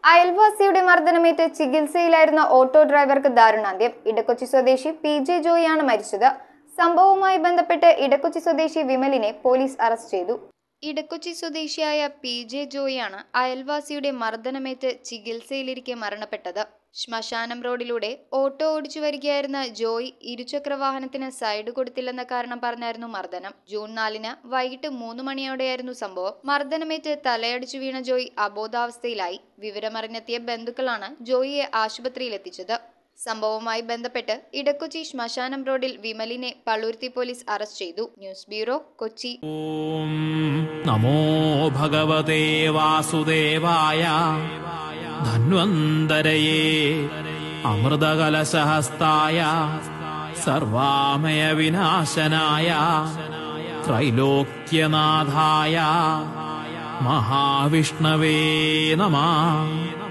അയൽവാസിയുടെ മർദ്ദനമേറ്റ് ചികിത്സയിലായിരുന്ന ഓട്ടോ ഡ്രൈവർക്ക് ദാരുണാന്ത്യം ഇടക്കൊച്ചി സ്വദേശി പി ജെ ജോയിയാണ് മരിച്ചത് സംഭവവുമായി ബന്ധപ്പെട്ട് ഇടക്കൊച്ചി സ്വദേശി വിമലിനെ പോലീസ് അറസ്റ്റ് ചെയ്തു ഇടക്കൊച്ചി സ്വദേശിയായ പി ജെ ജോയിയാണ് അയൽവാസിയുടെ മർദ്ദനമേറ്റ് ചികിത്സയിലിരിക്കെ മരണപ്പെട്ടത് ശ്മശാനം റോഡിലൂടെ ഓട്ടോ ഓടിച്ചു വരികയായിരുന്ന ജോയ് ഇരുചക്ര വാഹനത്തിന് സൈഡ് കൊടുത്തില്ലെന്ന കാരണം പറഞ്ഞായിരുന്നു മർദ്ദനം ജൂൺ നാലിന് വൈകിട്ട് മൂന്ന് മണിയോടെയായിരുന്നു സംഭവം മർദ്ദനമേറ്റ് തലയടിച്ചു വീണ ജോയ് അബോധാവസ്ഥയിലായി വിവരമറിഞ്ഞെത്തിയ ബന്ധുക്കളാണ് ജോയിയെ ആശുപത്രിയിലെത്തിച്ചത് സംഭവവുമായി ബന്ധപ്പെട്ട് ഇടക്കൊച്ചി ശ്മശാനം റോഡിൽ വിമലിനെ പള്ളുരുത്തി പോലീസ് അറസ്റ്റ് ചെയ്തു ന്യൂസ് ബ്യൂറോ കൊച്ചി ഓം നമോ ഭഗവതേ വാസുദേവായ ധന്വന്തരയേ അമൃതകലശഹസ്തായ സർവാമയ വിനാശനായ ത്രൈലോക്യനാഥായ മഹാവിഷ്ണവേ നമ